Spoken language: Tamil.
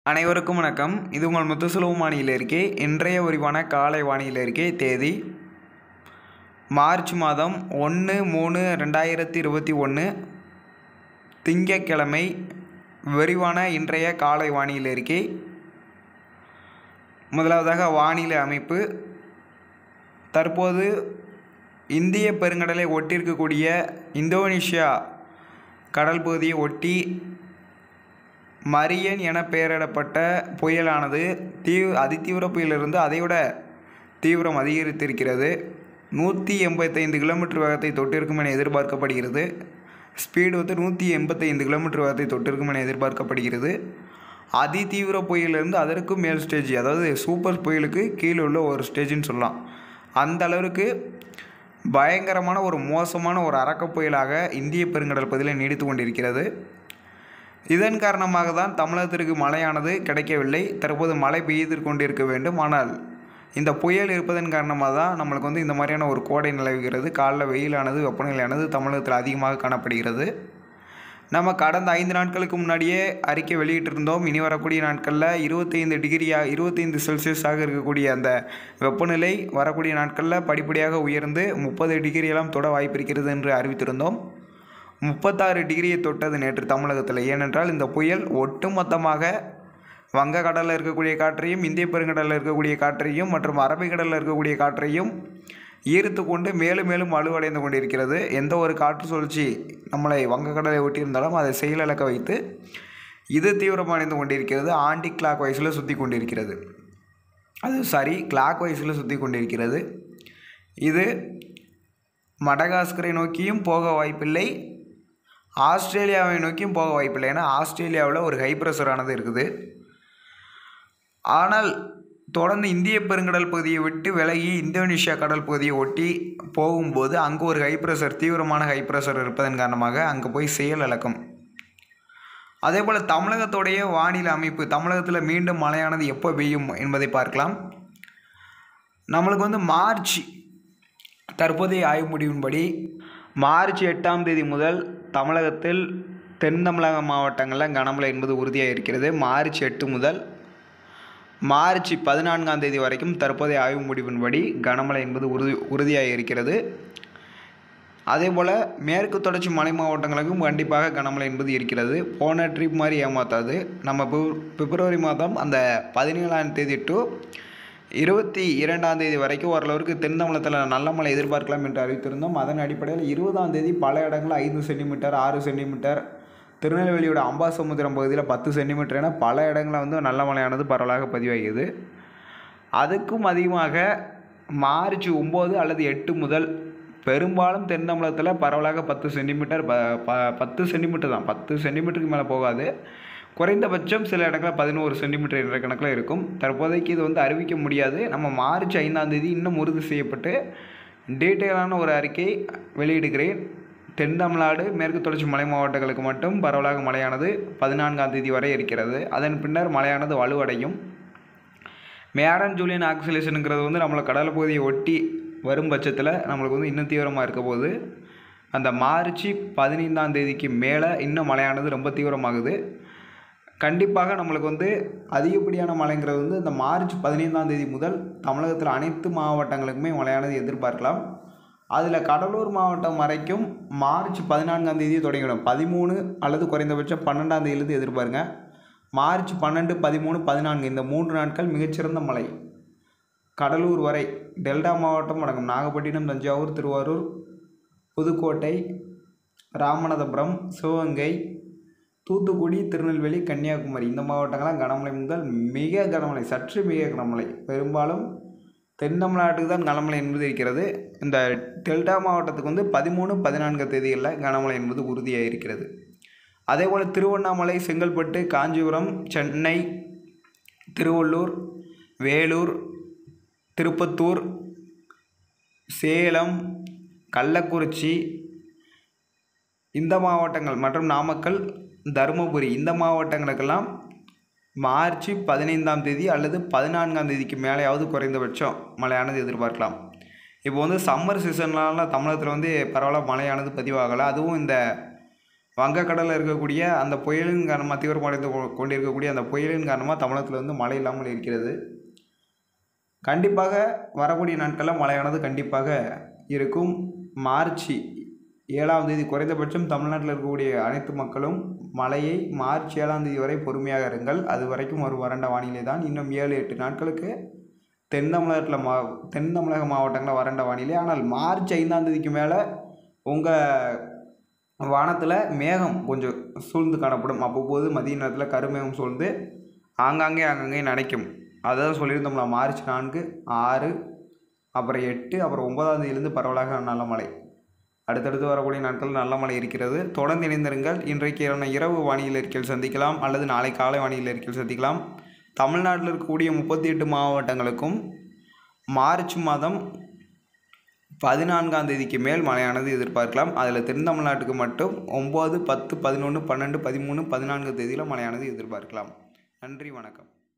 அனைவருக்கும் வணக்கம் இது உங்கள் முத்துசுலவு வானிலை இருக்கே இன்றைய விரிவான காலை வானிலை இருக்கே தேதி மார்ச் மாதம் ஒன்று மூணு ரெண்டாயிரத்தி இருபத்தி ஒன்று திங்கட்கிழமை விரிவான இன்றைய காலை வானிலை இருக்கே முதலாவதாக வானிலை அமைப்பு தற்போது இந்திய பெருங்கடலை ஒட்டியிருக்கக்கூடிய இந்தோனேஷியா கடல் பகுதியை ஒட்டி மரியன் என பெயரிடப்பட்ட புயலானது தீ அதிதீவிர புயலிருந்து அதைவிட தீவிரம் அதிகரித்திருக்கிறது நூற்றி எண்பத்தைந்து கிலோமீட்டர் வேகத்தை தொட்டிருக்கும் என எதிர்பார்க்கப்படுகிறது ஸ்பீடு வந்து நூற்றி எண்பத்தைந்து கிலோமீட்டர் வேகத்தை தொட்டிருக்கும் என எதிர்பார்க்கப்படுகிறது அதிதீவிர புயலிருந்து அதற்கும் மேல் ஸ்டேஜ் அதாவது சூப்பர் புயலுக்கு கீழே உள்ள ஒரு ஸ்டேஜ்னு சொல்லலாம் அந்த அளவிற்கு பயங்கரமான ஒரு மோசமான ஒரு அரக்க புயலாக இந்திய பெருங்கடல் பகுதியில் நீடித்து கொண்டிருக்கிறது இதன் காரணமாக தான் தமிழகத்திற்கு மழையானது கிடைக்கவில்லை தற்போது மழை பெய்து கொண்டிருக்க வேண்டும் ஆனால் இந்த புயல் இருப்பதன் காரணமாக தான் நம்மளுக்கு வந்து இந்த மாதிரியான ஒரு கோடை நிலவுகிறது காலைல வெயிலானது வெப்பநிலையானது தமிழகத்தில் அதிகமாக காணப்படுகிறது நம்ம கடந்த ஐந்து நாட்களுக்கு முன்னாடியே அறிக்கை வெளியிட்டிருந்தோம் இனி வரக்கூடிய நாட்களில் இருபத்தைந்து டிகிரியாக இருபத்தைந்து செல்சியஸாக இருக்கக்கூடிய அந்த வெப்பநிலை வரக்கூடிய நாட்களில் படிப்படியாக உயர்ந்து முப்பது டிகிரியெல்லாம் தொட வாய்ப்பு இருக்கிறது என்று அறிவித்திருந்தோம் முப்பத்தாறு டிகிரியை தொட்டது நேற்று தமிழகத்தில் ஏனென்றால் இந்த புயல் ஒட்டுமொத்தமாக வங்கக்கடலில் இருக்கக்கூடிய காற்றையும் இந்திய பெருங்கடலில் இருக்கக்கூடிய காற்றையும் மற்றும் அரபிக்கடலில் இருக்கக்கூடிய காற்றையும் ஈர்த்து கொண்டு மேலும் மேலும் வலுவடைந்து கொண்டிருக்கிறது எந்த ஒரு காற்று சுழற்சி நம்மளை வங்கக்கடலை ஒட்டியிருந்தாலும் அதை செயலிழக்க வைத்து இது தீவிரமடைந்து கொண்டிருக்கிறது ஆன்டி கிளாக் வைஸில் சுற்றி கொண்டிருக்கிறது அது சாரி கிளாக் வைஸில் சுற்றி கொண்டிருக்கிறது இது மடகாஸ்கரை நோக்கியும் போக வாய்ப்பில்லை ஆஸ்திரேலியாவை நோக்கியும் போக வாய்ப்பில்லை ஏன்னா ஆஸ்திரேலியாவில் ஒரு ஹை ப்ரெஷரானது இருக்குது ஆனால் தொடர்ந்து இந்திய பெருங்கடல் பகுதியை விட்டு விலகி இந்தோனேஷியா கடல் பகுதியை ஒட்டி போகும்போது அங்கே ஒரு ஹை ப்ரெஷர் தீவிரமான ஹை ப்ரெஷர் இருப்பதன் காரணமாக அங்கே போய் செயல் இழக்கும் அதே போல் தமிழகத்துடைய வானிலை அமைப்பு தமிழகத்தில் மீண்டும் மழையானது எப்போ பெய்யும் என்பதை பார்க்கலாம் நம்மளுக்கு வந்து மார்ச் தற்போதைய ஆய்வு முடிவின்படி மார்ச் எட்டாம் தேதி முதல் தமிழகத்தில் தென் தமிழக மாவட்டங்களில் கனமழை என்பது உறுதியாக இருக்கிறது மார்ச் எட்டு முதல் மார்ச் பதினான்காம் தேதி வரைக்கும் தற்போதைய ஆய்வு முடிவின்படி கனமழை என்பது உறுதி உறுதியாக இருக்கிறது அதே போல் மேற்கு தொடர்ச்சி மலை மாவட்டங்களுக்கும் கண்டிப்பாக கனமழை என்பது இருக்கிறது போன ட்ரிப் மாதிரி ஏமாத்தாது நம்ம பிப் பிப்ரவரி மாதம் அந்த பதினேழாம் தேதி டு இருபத்தி இரண்டாம் தேதி வரைக்கும் ஓரளவுக்கு தென் தமிழகத்தில் நல்ல மழை எதிர்பார்க்கலாம் என்று அறிவித்திருந்தோம் அதன் அடிப்படையில் இருபதாம் தேதி பல இடங்களில் ஐந்து சென்டிமீட்டர் ஆறு சென்டிமீட்டர் திருநெல்வேலியோட அம்பாசமுத்திரம் பகுதியில் பத்து சென்டிமீட்டர் என பல இடங்களில் வந்து நல்ல மழையானது பரவலாக பதிவாகியது அதுக்கும் அதிகமாக மார்ச் ஒம்பது அல்லது எட்டு முதல் பெரும்பாலும் தென் தமிழகத்தில் பரவலாக பத்து சென்டிமீட்டர் ப ப பத்து சென்டிமீட்டர் தான் பத்து சென்டிமீட்டருக்கு மேலே போகாது குறைந்தபட்சம் சில இடங்களில் பதினோரு சென்டிமீட்டர் என்ற கணக்கில் இருக்கும் தற்போதைக்கு இது வந்து அறிவிக்க முடியாது நம்ம மார்ச் ஐந்தாம் தேதி இன்னும் உறுதி செய்யப்பட்டு டீட்டெயிலான ஒரு அறிக்கை வெளியிடுகிறேன் தென் தமிழ்நாடு மேற்கு தொடர்ச்சி மலை மாவட்டங்களுக்கு மட்டும் பரவலாக மழையானது பதினான்காம் தேதி வரை இருக்கிறது அதன் பின்னர் மழையானது வலுவடையும் மேடன் ஜூலியன் ஆக்சிலேஷனுங்கிறது வந்து நம்மளை கடல் பகுதியை ஒட்டி வரும் பட்சத்தில் நம்மளுக்கு வந்து இன்னும் தீவிரமாக இருக்க போது அந்த மார்ச் பதினைந்தாம் தேதிக்கு மேலே இன்னும் மழையானது ரொம்ப தீவிரமாகுது கண்டிப்பாக நம்மளுக்கு வந்து அதிகப்படியான மழைங்கிறது வந்து இந்த மார்ச் பதினைந்தாம் தேதி முதல் தமிழகத்தில் அனைத்து மாவட்டங்களுக்குமே மழையானது எதிர்பார்க்கலாம் அதில் கடலூர் மாவட்டம் வரைக்கும் மார்ச் பதினான்காம் தேதி தொடங்கிடும் பதிமூணு அல்லது குறைந்தபட்சம் பன்னெண்டாம் தேதியிலிருந்து எதிர்பாருங்க மார்ச் பன்னெண்டு பதிமூணு பதினான்கு இந்த மூன்று நாட்கள் மிகச்சிறந்த மழை கடலூர் வரை டெல்டா மாவட்டம் அடங்கும் நாகப்பட்டினம் தஞ்சாவூர் திருவாரூர் புதுக்கோட்டை ராமநாதபுரம் சிவகங்கை தூத்துக்குடி திருநெல்வேலி கன்னியாகுமரி இந்த மாவட்டங்கள்லாம் கனமழை முதல் மிக கனமழை சற்று மிக கனமழை பெரும்பாலும் தென் தமிழ்நாட்டுக்கு தான் கனமழை என்பது இருக்கிறது இந்த டெல்டா மாவட்டத்துக்கு வந்து பதிமூணு பதினான்கு தேதிகளில் கனமழை என்பது உறுதியாக இருக்கிறது அதேபோல் திருவண்ணாமலை செங்கல்பட்டு காஞ்சிபுரம் சென்னை திருவள்ளூர் வேலூர் திருப்பத்தூர் சேலம் கள்ளக்குறிச்சி இந்த மாவட்டங்கள் மற்றும் நாமக்கல் தருமபுரி இந்த மாவட்டங்களுக்கெல்லாம் மார்ச் பதினைந்தாம் தேதி அல்லது பதினான்காம் தேதிக்கு மேலேயாவது குறைந்தபட்சம் மழையானது எதிர்பார்க்கலாம் இப்போ வந்து சம்மர் சீசன்லாம் தமிழகத்தில் வந்து பரவாயில்ல மழையானது பதிவாகலை அதுவும் இந்த வங்கக்கடலில் இருக்கக்கூடிய அந்த புயலின் காரணமாக தீவிரமடைந்து கொ- கொண்டிருக்கக்கூடிய அந்த புயலின் காரணமாக தமிழகத்தில் வந்து மழை இல்லாமல் இருக்கிறது கண்டிப்பாக வரக்கூடிய நாட்களில் மழையானது கண்டிப்பாக இருக்கும் மார்ச் ஏழாம் தேதி குறைந்தபட்சம் தமிழ்நாட்டில் இருக்கக்கூடிய அனைத்து மக்களும் மழையை மார்ச் ஏழாம் தேதி வரை பொறுமையாக இருங்கள் அது வரைக்கும் ஒரு வறண்ட வானிலை தான் இன்னும் ஏழு எட்டு நாட்களுக்கு தென் தமிழகத்தில் மா தென் தமிழக மாவட்டங்களில் வறண்ட வானிலை ஆனால் மார்ச் ஐந்தாம் தேதிக்கு மேலே உங்கள் வானத்தில் மேகம் கொஞ்சம் சூழ்ந்து காணப்படும் அவ்வப்போது மதிய நேரத்தில் கருமேகம் சூழ்ந்து ஆங்காங்கே ஆங்காங்கே நனைக்கும் அதான் சொல்லியிருந்தோம்ல மார்ச் நான்கு ஆறு அப்புறம் எட்டு அப்புறம் ஒன்பதாம் தேதியிலேருந்து பரவலாக நல்ல மழை அடுத்தடுத்து வரக்கூடிய நாட்கள் நல்ல மழை இருக்கிறது தொடர்ந்து இணைந்திருங்கள் இன்றைக்கான இரவு வானிலை அறிக்கையில் சந்திக்கலாம் அல்லது நாளை காலை வானிலை அறிக்கையில் சந்திக்கலாம் தமிழ்நாட்டில் இருக்கக்கூடிய முப்பத்தி எட்டு மாவட்டங்களுக்கும் மார்ச் மாதம் பதினான்காம் தேதிக்கு மேல் மழையானது எதிர்பார்க்கலாம் அதில் தென் தமிழ்நாட்டுக்கு மட்டும் ஒம்பது பத்து பதினொன்று பன்னெண்டு பதிமூணு பதினான்கு தேதியில் மழையானது எதிர்பார்க்கலாம் நன்றி வணக்கம்